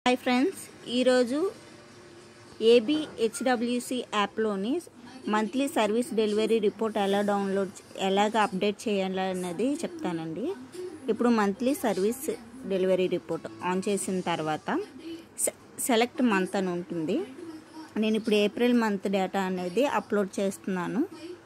Hi friends ఈరోజు AB HWC యాప్లోని monthly service delivery report ఎలా డౌన్లోడ్ ఎలాగ అప్డేట్ చేయాలన్నది చెప్తానండి ఇప్పుడు monthly service delivery report on చేసిన తర్వాత సె- సెలెక్ట్ మంత్ అని ఉంటుంది నేను ఇప్పుడు ఏప్రిల్ మంత్ డేటా అనేది అప్లోడ్ చేస్తున్నాను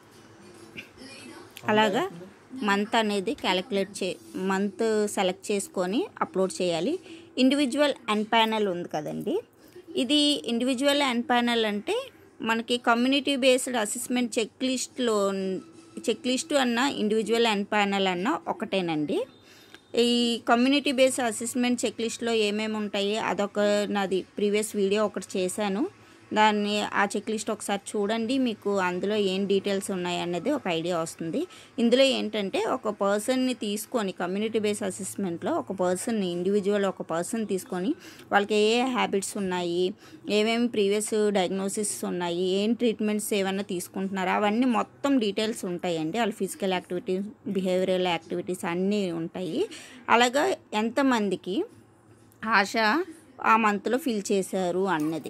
అలాగా మంత్ అనేది క్యాలిక్యులేట్ చే మంత్ సెలెక్ట్ చేసుకొని అప్లోడ్ చేయాలి ఇండివిజువల్ అండ్ ప్యానల్ ఉంది కదండి ఇది ఇండివిజువల్ అండ్ ప్యానల్ అంటే మనకి కమ్యూనిటీ బేస్డ్ అసెస్మెంట్ చెక్ లిస్ట్లో చెక్ లిస్ట్ అన్న ఇండివిజువల్ అండ్ ప్యానల్ అన్న ఒకటేనండి ఈ కమ్యూనిటీ బేస్డ్ అసెస్మెంట్ చెక్ లిస్ట్లో ఏమేమి ఉంటాయి అదొక నాది ప్రీవియస్ వీడియో ఒకటి చేశాను దాన్ని ఆ చెక్ లిస్ట్ ఒకసారి చూడండి మీకు అందులో ఏం డీటెయిల్స్ ఉన్నాయి అన్నది ఒక ఐడియా వస్తుంది ఇందులో ఏంటంటే ఒక పర్సన్ని తీసుకొని కమ్యూనిటీ బేస్ అసెస్మెంట్లో ఒక పర్సన్ని ఇండివిజువల్ ఒక పర్సన్ తీసుకొని వాళ్ళకి ఏ ఏ హ్యాబిట్స్ ఉన్నాయి ఏమేమి ప్రీవియస్ డయాగ్నోసిస్ ఉన్నాయి ఏం ట్రీట్మెంట్స్ ఏమైనా తీసుకుంటున్నారా అవన్నీ మొత్తం డీటెయిల్స్ ఉంటాయండి వాళ్ళ ఫిజికల్ యాక్టివిటీస్ బిహేవియరల్ యాక్టివిటీస్ అన్నీ ఉంటాయి అలాగా ఎంతమందికి ఆశ ఆ మంత్లో ఫిల్ చేశారు అన్నది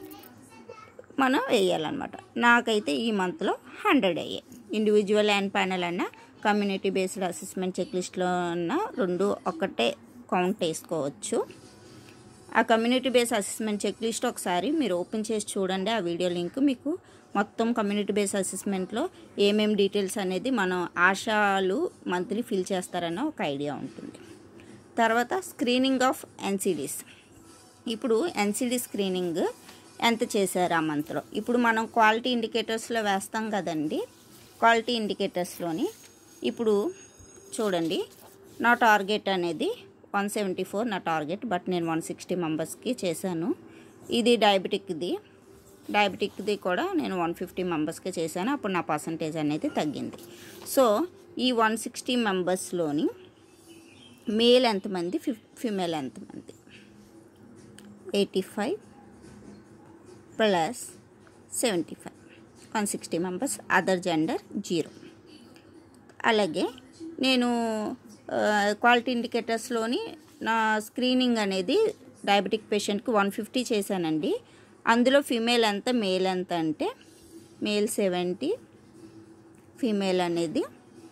మనం వేయాలన్నమాట నాకైతే ఈ మంత్లో హండ్రెడ్ అయ్యాయి ఇండివిజువల్ అండ్ ప్యానల్ అన్న కమ్యూనిటీ బేస్డ్ అసెస్మెంట్ చెక్ లిస్ట్లో అన్న రెండు ఒకటే కౌంట్ వేసుకోవచ్చు ఆ community base assessment check list ఒకసారి మీరు ఓపెన్ చేసి చూడండి ఆ వీడియో లింక్ మీకు మొత్తం కమ్యూనిటీ బేస్ అసెస్మెంట్లో ఏమేమి డీటెయిల్స్ అనేది మనం ఆశాలు మంత్లీ ఫిల్ చేస్తారన్న ఒక ఐడియా ఉంటుంది తర్వాత స్క్రీనింగ్ ఆఫ్ ఎన్సిడీస్ ఇప్పుడు ఎన్సిడి స్క్రీనింగ్ ఎంత చేశారు ఆ మంత్లో ఇప్పుడు మనం క్వాలిటీ ఇండికేటర్స్లో వేస్తాం కదండి క్వాలిటీ ఇండికేటర్స్లోని ఇప్పుడు చూడండి నా టార్గెట్ అనేది వన్ సెవెంటీ ఫోర్ నా టార్గెట్ బట్ నేను వన్ సిక్స్టీ మెంబర్స్కి చేశాను ఇది డయాబెటిక్ది డయాబెటిక్ది కూడా నేను వన్ ఫిఫ్టీ మెంబర్స్కి చేశాను అప్పుడు నా పర్సంటేజ్ అనేది తగ్గింది సో ఈ వన్ సిక్స్టీ మెంబర్స్లోని మేల్ ఎంతమంది ఫిఫ్ ఫిమేల్ ఎంతమంది eighty five plus seventy five one sixty members other gender zero అలాగే నేను క్వాలిటీ ఇండికేటర్స్లోని నా స్క్రీనింగ్ అనేది డయాబెటిక్ పేషెంట్కి వన్ ఫిఫ్టీ చేశానండి అందులో ఫిమేల్ ఎంత మేల్ ఎంత అంటే మేల్ సెవెంటీ ఫీమేల్ అనేది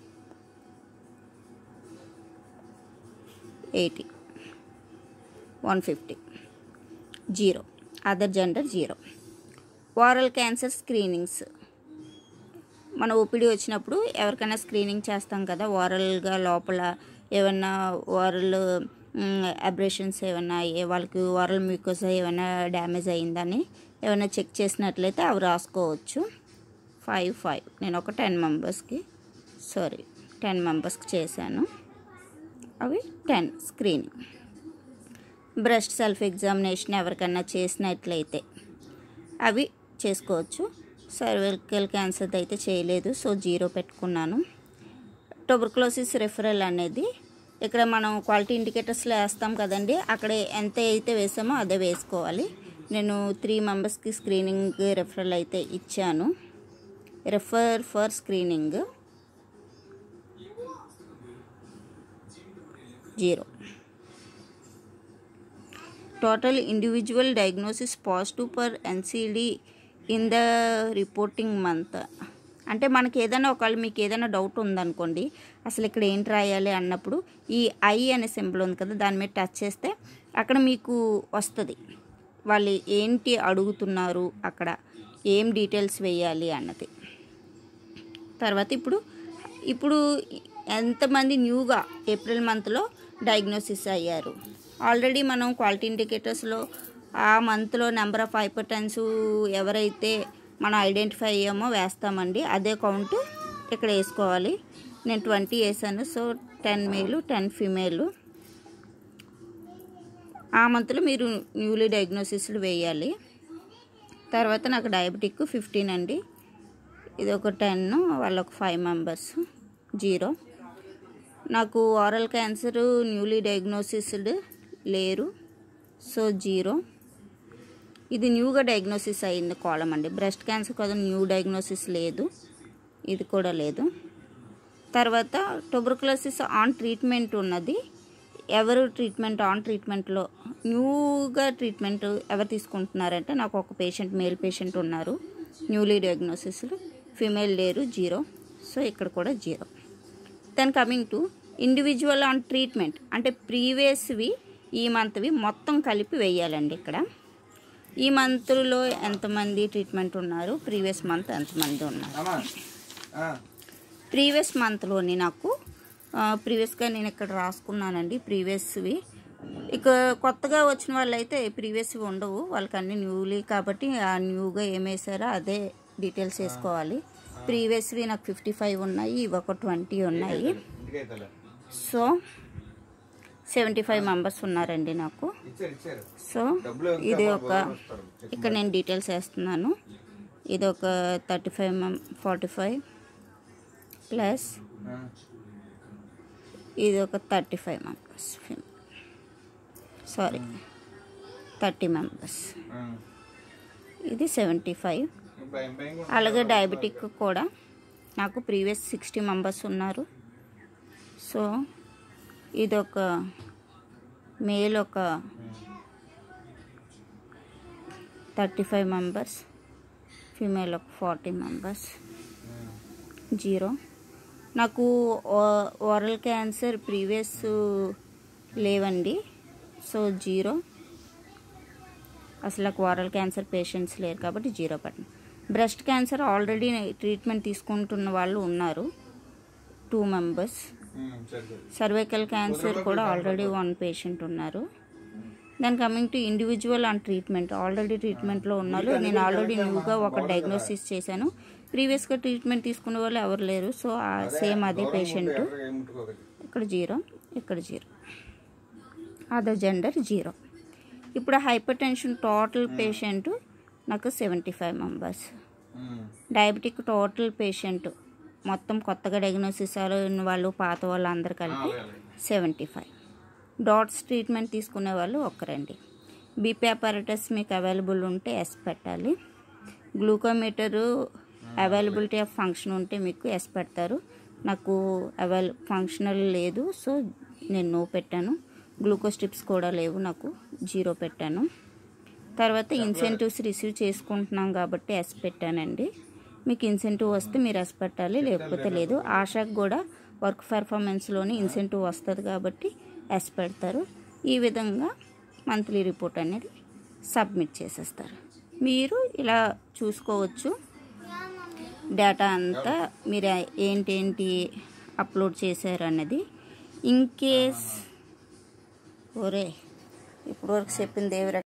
eighty one fifty zero other gender zero oral cancer screenings మన ఓపీడీ వచ్చినప్పుడు ఎవరికైనా స్క్రీనింగ్ చేస్తాం కదా ఓరల్గా లోపల ఏమన్నా ఓరల్ అబ్రేషన్స్ ఏమన్నా ఏ వాళ్ళకి ఓరల్ మ్యూకోస్ ఏమైనా డ్యామేజ్ అయిందని ఏమైనా చెక్ చేసినట్లయితే అవి రాసుకోవచ్చు ఫైవ్ ఫైవ్ నేను ఒక టెన్ మెంబర్స్కి సారీ టెన్ మెంబర్స్కి చేశాను అవి ten screening breast self examination ఎవరికైనా చేసినట్లయితే అవి చేసుకోవచ్చు సర్వైకల్ క్యాన్సర్ అయితే చేయలేదు సో జీరో పెట్టుకున్నాను టొబర్క్లోసిస్ రెఫరల్ అనేది ఇక్కడ మనం క్వాలిటీ ఇండికేటర్స్లో వేస్తాం కదండి అక్కడ ఎంత అయితే వేసామో అదే వేసుకోవాలి నేను త్రీ మెంబర్స్కి స్క్రీనింగ్ రెఫరల్ అయితే ఇచ్చాను refer for screening zero total individual diagnosis positive per NCD in the reporting month అంటే మనకి ఏదైనా ఒకవేళ మీకు ఏదైనా డౌట్ ఉందనుకోండి అసలు ఇక్కడ ఏంటి రాయాలి అన్నప్పుడు ఈ ఐ అనే సింబల్ ఉంది కదా దాని మీద టచ్ చేస్తే అక్కడ మీకు వస్తుంది వాళ్ళు ఏంటి అడుగుతున్నారు అక్కడ ఏం డీటెయిల్స్ వేయాలి అన్నది తర్వాత ఇప్పుడు ఇప్పుడు ఎంతమంది న్యూగా ఏప్రిల్ మంత్లో డయాగ్నోసిస్ అయ్యారు ఆల్రెడీ మనం క్వాలిటీ ఇండికేటర్స్లో ఆ మంత్లో నెంబర్ ఆఫ్ హైపర్టెన్స్ ఎవరైతే మనం ఐడెంటిఫై అయ్యామో వేస్తామండి అదే కౌంట్ ఇక్కడ వేసుకోవాలి నేను ట్వంటీ వేసాను so ten male ten female ఆ మంత్లో మీరు న్యూలీ డయాగ్నోసిస్లు వేయాలి తర్వాత నాకు డయాబెటిక్ ఫిఫ్టీన్ అండి ఇది ఒక టెన్ వాళ్ళొక ఫైవ్ మెంబర్స్ జీరో నాకు ఓరల్ క్యాన్సర్ న్యూలీ డయాగ్నోసిస్డ్ లేరు సో జీరో ఇది న్యూగా డయాగ్నోసిస్ అయింది కాలం అండి బ్రెస్ట్ క్యాన్సర్ కదా న్యూ డయాగ్నోసిస్ లేదు ఇది కూడా లేదు తర్వాత టొబ్రకులోసిస్ ఆన్ ట్రీట్మెంట్ ఉన్నది ఎవరు ట్రీట్మెంట్ ఆన్ ట్రీట్మెంట్లో న్యూగా ట్రీట్మెంట్ ఎవరు తీసుకుంటున్నారంటే నాకు ఒక పేషెంట్ మేల్ పేషెంట్ ఉన్నారు న్యూలీ డయాగ్నోసిస్లు ఫీమేల్ లేరు జీరో సో ఇక్కడ కూడా zero then coming to individual on treatment అంటే ప్రీవియస్వి ఈ మంత్వి మొత్తం కలిపి వేయాలండి ఇక్కడ ఈ మంత్లో ఎంతమంది ట్రీట్మెంట్ ఉన్నారు ప్రీవియస్ మంత్ ఎంతమంది ఉన్నారు అమ్మా ఆ, ప్రీవియస్ మంత్లోని నాకు ప్రీవియస్గా నేను ఇక్కడ రాసుకున్నానండి ప్రీవియస్వి ఇక కొత్తగా వచ్చిన వాళ్ళైతే ప్రీవియస్వి ఉండవు వాళ్ళకి అన్ని న్యూలీ కాబట్టి ఆ న్యూగా ఏం వేసారో అదే డీటెయిల్స్ వేసుకోవాలి ప్రీవియస్వి నాకు ఫిఫ్టీ ఫైవ్ ఉన్నాయి ఇవి ఒక ట్వంటీ ఉన్నాయి ఇంటికైతే సో సెవెంటీ ఫైవ్ మెంబర్స్ ఉన్నారండి నాకు ఇచ్చారు ఇచ్చారు సో డబ్బులు ఇంకా ఇది మా ఒక గవర్నమెంట్ వస్తారు. ఇక్కడ నేను డీటెయిల్స్ వేస్తున్నాను ఇది ఒక థర్టీ ఫైవ్ మెం ఫార్టీ ఫైవ్ ప్లస్ ఆ, ఇది ఒక thirty five members sorry thirty members ఆ. ఇది సెవెంటీ ఫైవ్ భయం భయంగా ఉంటుంది. అలాగే డయాబెటిక్ కూడా నాకు ప్రీవియస్ సిక్స్టీ మెంబర్స్ ఉన్నారు సో ఇది ఒక మేల్ ఒక థర్టీ ఫైవ్ మెంబర్స్ ఫీమేల్ ఒక ఫార్టీ మెంబర్స్ జీరో నాకు ఓరల్ క్యాన్సర్ ప్రీవియస్ లేవండి సో జీరో అసలు నాకు ఓరల్ క్యాన్సర్ పేషెంట్స్ లేరు కాబట్టి జీరో పట్టిన బ్రెస్ట్ క్యాన్సర్ ఆల్రెడీ ట్రీట్మెంట్ తీసుకుంటున్న వాళ్ళు ఉన్నారు టూ మెంబర్స్ ఉమ్, సరే సరే సర్వైకల్ క్యాన్సర్ కూడా ఆల్రెడీ వన్ పేషెంట్ ఉన్నారు దాని coming to individual and treatment already ట్రీట్మెంట్లో ఉన్నారు నేను ఆల్రెడీ న్యూగా ఒక డయాగ్నోసిస్ చేశాను ప్రీవియస్గా ట్రీట్మెంట్ తీసుకునే వాళ్ళు ఎవరు లేరు సో సేమ్ అదే పేషెంట్ ఎవరు ఏం ముట్టుకోకండి. ఇక్కడ జీరో ఇక్కడ జీరో అదర్ జెండర్ జీరో ఇప్పుడు హైపర్ టెన్షన్ టోటల్ పేషెంట్ నాకు seventy five members um, diabetic total patient మొత్తం కొత్తగా డయాగ్నోసిస్ అయిన వాళ్ళు పాత వాళ్ళు అందరు కలిపి సెవెంటీ ఫైవ్ డాట్స్ ట్రీట్మెంట్ తీసుకునే వాళ్ళు ఒక్కరండి బీపీ అపారటస్ మీకు అవైలబుల్ ఉంటే ఎస్ పెట్టాలి గ్లూకోమీటరు అవైలబిలిటీ ఆఫ్ ఫంక్షన్ ఉంటే మీకు ఎస్ పెడతారు నాకు అవైల ఫంక్షనల్ లేదు సో నేను నో పెట్టాను గ్లూకోజ్ స్ట్రిప్స్ కూడా లేవు నాకు జీరో పెట్టాను తర్వాత ఇన్సెంటివ్స్ రిసీవ్ చేసుకుంటున్నాం కాబట్టి ఎస్ పెట్టానండి మీకు ఇన్సెంటివ్ వస్తే మీరు ఎస్ పెట్టాలి లేకపోతే లేదు ఆశాకు కూడా వర్క్ పెర్ఫార్మెన్స్లోని ఇన్సెంటివ్ వస్తుంది కాబట్టి ఎస్ పెడతారు ఈ విధంగా మంత్లీ రిపోర్ట్ అనేది సబ్మిట్ చేసేస్తారు మీరు ఇలా చూసుకోవచ్చు డేటా అంతా మీరు ఏంటేంటి అప్లోడ్ చేశారు అన్నది ఇన్ కేస్ ఒరే ఇప్పుడు వరకు చెప్పింది ఏవి